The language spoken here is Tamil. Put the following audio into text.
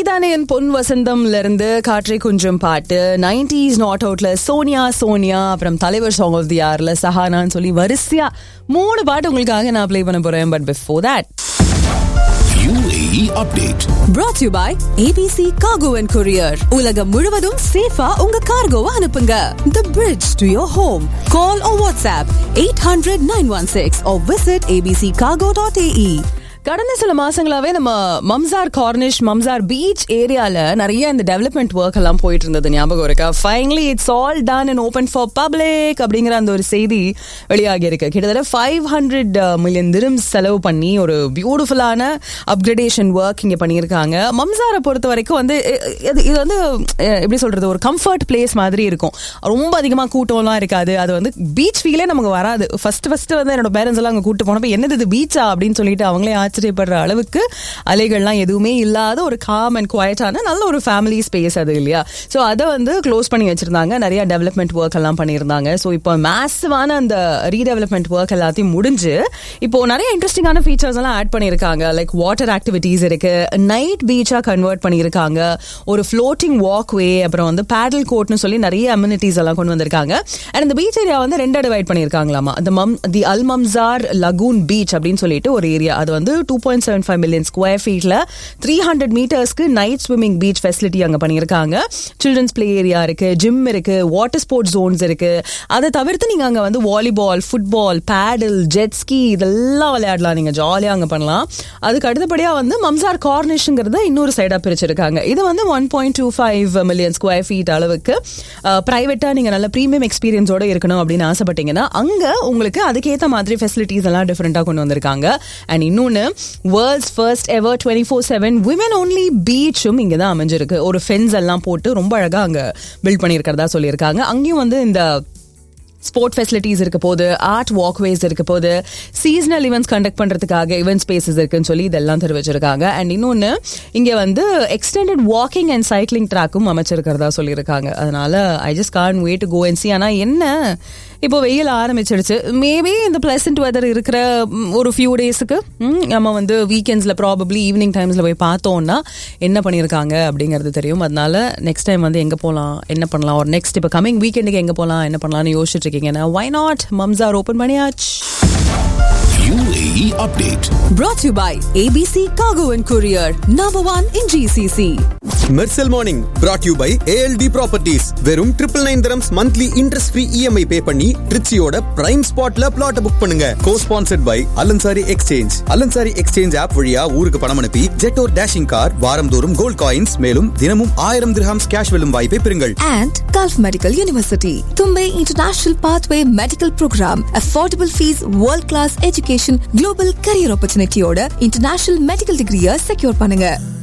நீதானே என் பொன் வசந்தம்ல இருந்து காற்றை கொஞ்சம் பாட்டு நைன்டிஸ் நாட் அவுட்ல சோனியா சோனியா அப்புறம் தலைவர் சாங் ஆஃப் தி ஆர்ல சஹானான்னு சொல்லி வரிசையா மூணு பாட்டு உங்களுக்காக நான் ப்ளே பண்ண போறேன் but before that UAE update. brought to you by ABC Cargo and Courier. உலகம் முழுவதும் சேஃபா உங்க கார்கோவை அனுப்புங்க. The bridge to your home. Call or WhatsApp 800 916 or visit abccargo.ae. கடந்த சில மாசங்களாவே நம்ம மம்சார் கார்னிஷ் மம்சார் பீச் ஏரியால நிறைய இந்த டெவலப்மெண்ட் ஒர்க் எல்லாம் போயிட்டு இருந்தது ஞாபகம் இருக்கா finally it's all done and open for public அப்படிங்கிற அந்த ஒரு செய்தி வெளியாகி இருக்கு கிட்டத்தட்ட ஃபைவ் ஹண்ட்ரட் மில்லியன் திரம்ஸ் செலவு பண்ணி ஒரு பியூட்டிஃபுல்லான அப்கிரேடேஷன் ஒர்க் இங்க பண்ணியிருக்காங்க மம்சாரை பொறுத்த வரைக்கும் வந்து இ- இது இது வந்து அஹ், எப்படி சொல்றது ஒரு கம்ஃபர்ட் பிளேஸ் மாதிரி இருக்கும் ரொம்ப அதிகமா கூட்டம்லாம் இருக்காது அது வந்து பீச் ஃபீலே நமக்கு வராது ஃபர்ஸ்ட் ஃபர்ஸ்ட் வந்து என்னோட பேரண்ட்ஸ் எல்லாம் அங்க கூட்டு போனப்ப என்னது இது பீச்சா அப்படின்னு சொல்லிட்டு அவங்களே ஆச்சரியப்படுற அளவுக்கு அலைகள்லாம் எதுவுமே இல்லாத ஒரு காம் அண்ட் குவாய்டான நல்ல ஒரு ஃபேமிலி ஸ்பேஸ் அது இல்லையா ஸோ அதை வந்து க்ளோஸ் பண்ணி வச்சிருந்தாங்க நிறைய டெவலப்மெண்ட் ஒர்க் எல்லாம் பண்ணியிருந்தாங்க ஸோ இப்போ மேசிவான அந்த ரீடெவலப்மெண்ட் ஒர்க் எல்லாத்தையும் முடிஞ்சு இப்போ நிறைய இன்ட்ரெஸ்டிங்கான ஃபீச்சர்ஸ் எல்லாம் ஆட் பண்ணியிருக்காங்க லைக் வாட்டர் ஆக்டிவிட்டீஸ் இருக்கு நைட் பீச்சா கன்வெர்ட் பண்ணியிருக்காங்க ஒரு ஃப்ளோட்டிங் வாக்வே அப்புறம் வந்து பேடல் கோட்னு சொல்லி நிறைய அம்யூனிட்டிஸ் எல்லாம் கொண்டு வந்திருக்காங்க அண்ட் இந்த பீச் ஏரியா வந்து ரெண்டா டிவைட் பண்ணியிருக்காங்களாமா அந்த மம் தி அல் மம்சார் லகூன் பீச் அப்படின்னு சொல்லிட்டு ஒரு ஏரியா அது வந்து two point seven five million square ஃபீட்ல த்ரீ ஹண்ட்ரட் மீட்டர்ஸ்க்கு நைட் ஸ்விம்மிங் பீச் ஃபெசிலிட்டி அங்க பண்ணியிருக்காங்க சில்ட்ரன்ஸ் பிளே ஏரியா இருக்கு ஜிம் இருக்கு வாட்டர் ஸ்போர்ட்ஸ் ஜோன்ஸ் இருக்கு அதை தவிர்த்து நீங்க அங்க வந்து volleyball football paddle jet ski இதெல்லாம் விளையாடலாம் நீங்க ஜாலியா அங்க பண்ணலாம் அதுக்கு அடுத்தபடியா வந்து மம்சார் கார்னிஷ்ங்கிறத இன்னொரு சைடா பிரிச்சிருக்காங்க இது வந்து one point two five million square feet அளவுக்கு பிரைவேட்டா நீங்க நல்ல ப்ரீமியம் எக்ஸ்பீரியன்ஸோட இருக்கணும் அப்படின்னு ஆசைப்பட்டீங்கன்னா அங்க உங்களுக்கு அதுக்கேத்த மாதிரி ஃபெசிலிட்டிஸ் எல்லாம் டிஃப்ரெண்டா கொண்டு வந்திருக்காங்க அண்ட் இன்னொன்னு world's first ever twenty four seven women only பீச்சும் இங்க தான் அமைஞ்சிருக்கு ஒரு ஃபென்ஸ் எல்லாம் போட்டு ரொம்ப அழகா அங்க பில்ட் பண்ணியிருக்கிறதா சொல்லியிருக்காங்க அங்கேயும் வந்து இந்த ஸ்போர்ட் ஃபெசிலிட்டிஸ் இருக்க போது ஆர்ட் வாக்வேஸ் இருக்க போது சீசனல் ஈவெண்ட்ஸ் கண்டக்ட் பண்றதுக்காக ஈவெண்ட் ஸ்பேசஸ் இருக்குன்னு சொல்லி இதெல்லாம் தெரிவிச்சிருக்காங்க அண்ட் இன்னொன்னு இங்க வந்து எக்ஸ்டெண்டட் வாக்கிங் அண்ட் சைக்கிளிங் ட்ராக்கும் அமைச்சிருக்கிறதா சொல்லியிருக்காங்க அதனால I just can't wait to go and see ஆனா என்ன இப்போ வெயில் ஆரம்பிச்சிடுச்சு மேபி இந்த பிளசன்ட் வெதர் இருக்கிற ம், ஒரு ஃபியூ டேஸுக்கு நம்ம வந்து வீக்கெண்ட்ஸ்ல ப்ராபப்ளி ஈவினிங் டைம்ஸ்ல போய் பார்த்தோம்னா என்ன பண்ணியிருக்காங்க அப்படிங்கிறது தெரியும் அதனால நெக்ஸ்ட் டைம் வந்து எங்க போகலாம் என்ன பண்ணலாம் ஒரு நெக்ஸ்ட் இப்போ கமிங் வீக்கெண்டுக்கு எங்க போகலாம் என்ன பண்ணலாம்னு யோசிச்சுட்டு இருக்கீங்கன்னா வை நாட் மம்சார் ஓப்பன் பண்ணியாச்சு UAE update. Brought to you by ABC Cargo and Courier. Number one in GCC. Mersal morning brought you by ALT properties வெறும் triple nine dirhams monthly interest free EMI pay பண்ணி ட்ரிச்சியோட பிரைம் ஸ்பாட்ல பிளாட் புக் பண்ணுங்க co sponsored by Alansari exchange Alansari exchange app வழியா ஊருக்கு பணம் அனுப்பி ஜெட்டோர் டேஷிங் கார் வாரந்தோறும் கோல்ட் காயின்ஸ் மேலும் தினமும் ஆயிரம் திரஹாம்ஸ் கேஷ் வெல்லும் வாய்ப்பை பெறுங்கள் And Gulf Medical University. Tumbay International Pathway Medical Program. Affordable fees, world class education, global career opportunity ஓட international medical degree secure பண்ணுங்க